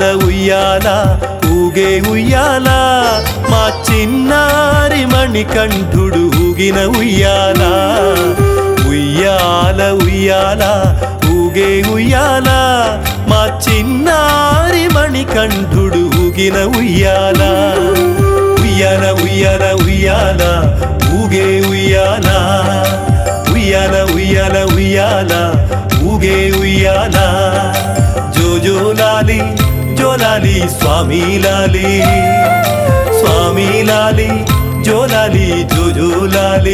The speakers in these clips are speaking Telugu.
ఉయ్యాల ఉయ్యాల ఊగే ఉయ్యాల మా చిన్నారి మణికంఠుడు ఊగిన ఉయ్యాల ఉయ్యాల ఉయ్యాల ఊగే ఉయ్యాల మా చిన్నారి మణికంఠుడు ఊగిన ఉయ్యాల ఉయ్యాల ఉయ్యాల ఉయ్యాల ఊగే ఉయ్యాల ఉయ్యాల ఉయ్యాల ఉయ్యాల ఊగే ఉయ్యాల జో లాలి జోలాలి స్వామి లాలి స్వామి లాలి జోలాలి జో జో లాలి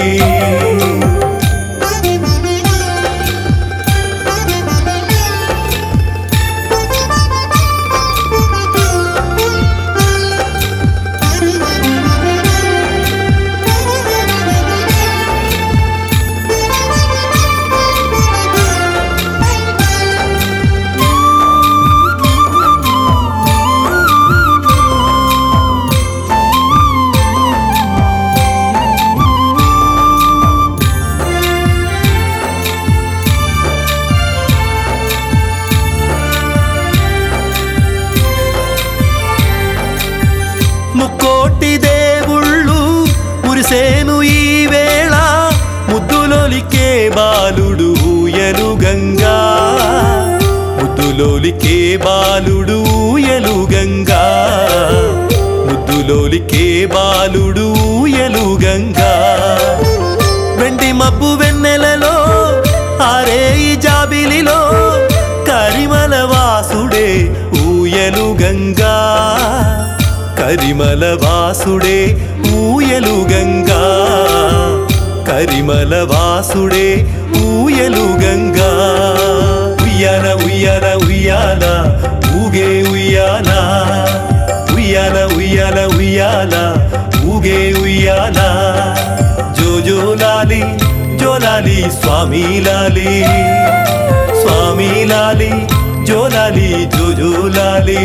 ముక్కోటి దేవుళ్ళు మురిసేను ఈ వేళ ముద్దులోలికే బాలుడు ఊయలు గంగా ముద్దులోలికే బాలుడు ఊయలు గంగా ముద్దులోలికే బాలుడు ఊయలు గంగా వెండి మబ్బు వెన్నెలలో ఆరే ఈ జాబిలిలో కరిమల వాసుడే ఊయలు గంగా కరిమల వాసుడే ఊయలు గంగా కరిమల వాసుడే ఊయలు గంగా ఉయ్యాల ఉయ్యాల ఉయ్యాల ఊగే ఉయ్యాల ఉయ్యాల ఉయ్యాల ఉయ్యాల ఊగే ఉయ్యాల జో జో లాలి జోలాలి స్వామి లాలి స్వామి లాలి జోలాలి జో జో లాలి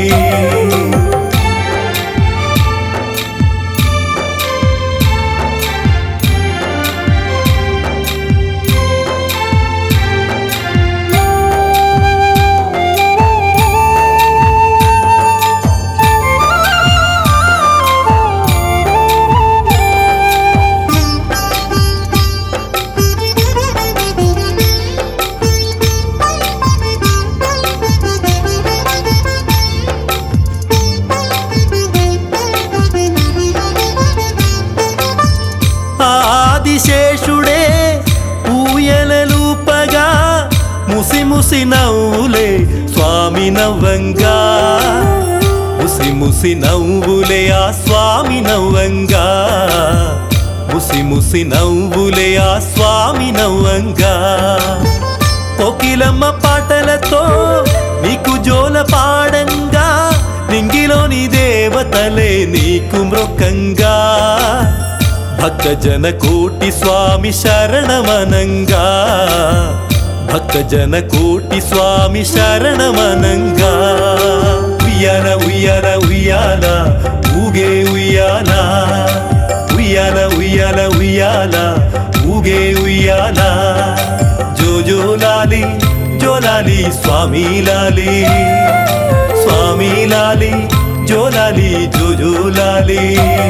ఆదిశేషుడే ఊయలలూపగా ముసి ముసి నవ్వులే స్వామి నవ్వంగా ముసి ముసి నవ్వులే ఆ స్వామి నవ్వంగా ముసి ముసి నవ్వులే ఆ స్వామి నవ్వంగా కోకిలమ్మ పాటలతో నీకు జోల పాడంగా నింగిలోని దేవతలే నీకు మృకంగా భక్తజన కోటి స్వామి శరణమనంగా భక్తజన కోటి స్వామి శరణమనంగా ఉయ్యాల ఉయ్యాల ఉయ్యాల ఊగే ఉయ్యాల ఉయ్యాల ఉయ్యాల ఉయ్యాల ఊగే ఉయ్యాల జో జో లాలి జోలాలి స్వామి లాలి స్వామి లాలి జోలాలి జో జో లాలి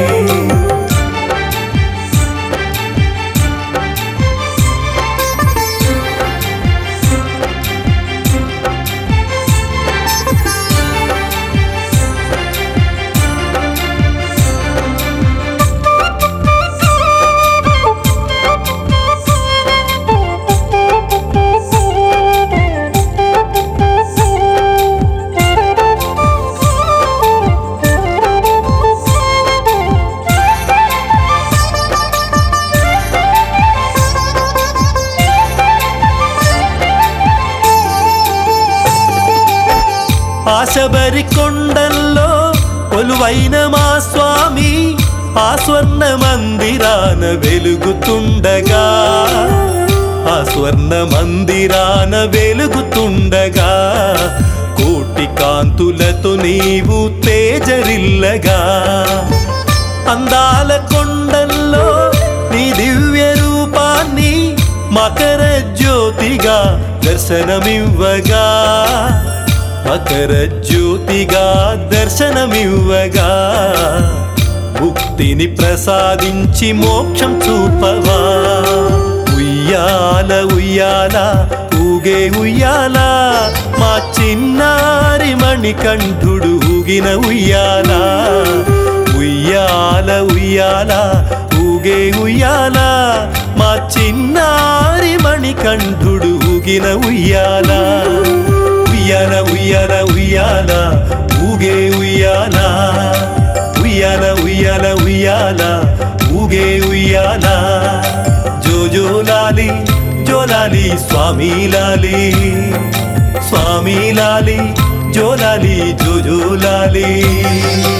ఆశబరి కొండల్లో కొలువైన మా స్వామి ఆ స్వర్ణ మందిరాన వెలుగుతుండగా ఆ స్వర్ణ మందిరాన వెలుగుతుండగా కోటి కాంతులతో నీవు తేజరిల్లగా అందాల కొండల్లో నీ దివ్య రూపాన్ని మకర జ్యోతిగా దర్శనమివ్వగా మకర జ్యోతిగా దర్శనమివ్వగా ముక్తిని ప్రసాదించి మోక్షం చూపవా ఉయ్యాల ఉయ్యాల ఊగే ఉయ్యాల మా చిన్నారి మణికంఠుడు ఊగిన ఉయ్యాల ఉయ్యాల ఉయ్యాల ఊగే ఉయ్యాల మా చిన్నారి మణికంఠుడు ఊగిన ఉయ్యాల ఉయ్యాల ఉయ్యాల ఉయ్యాల ఊగే ఉయ్యాల ఉయ్యాల ఉయ్యాల ఉయ్యాల ఊగే ఉయ్యాల జో జో లాలి జో లాలి స్వామి లాలి స్వామి లాలి జో లాలి జో జో లాలి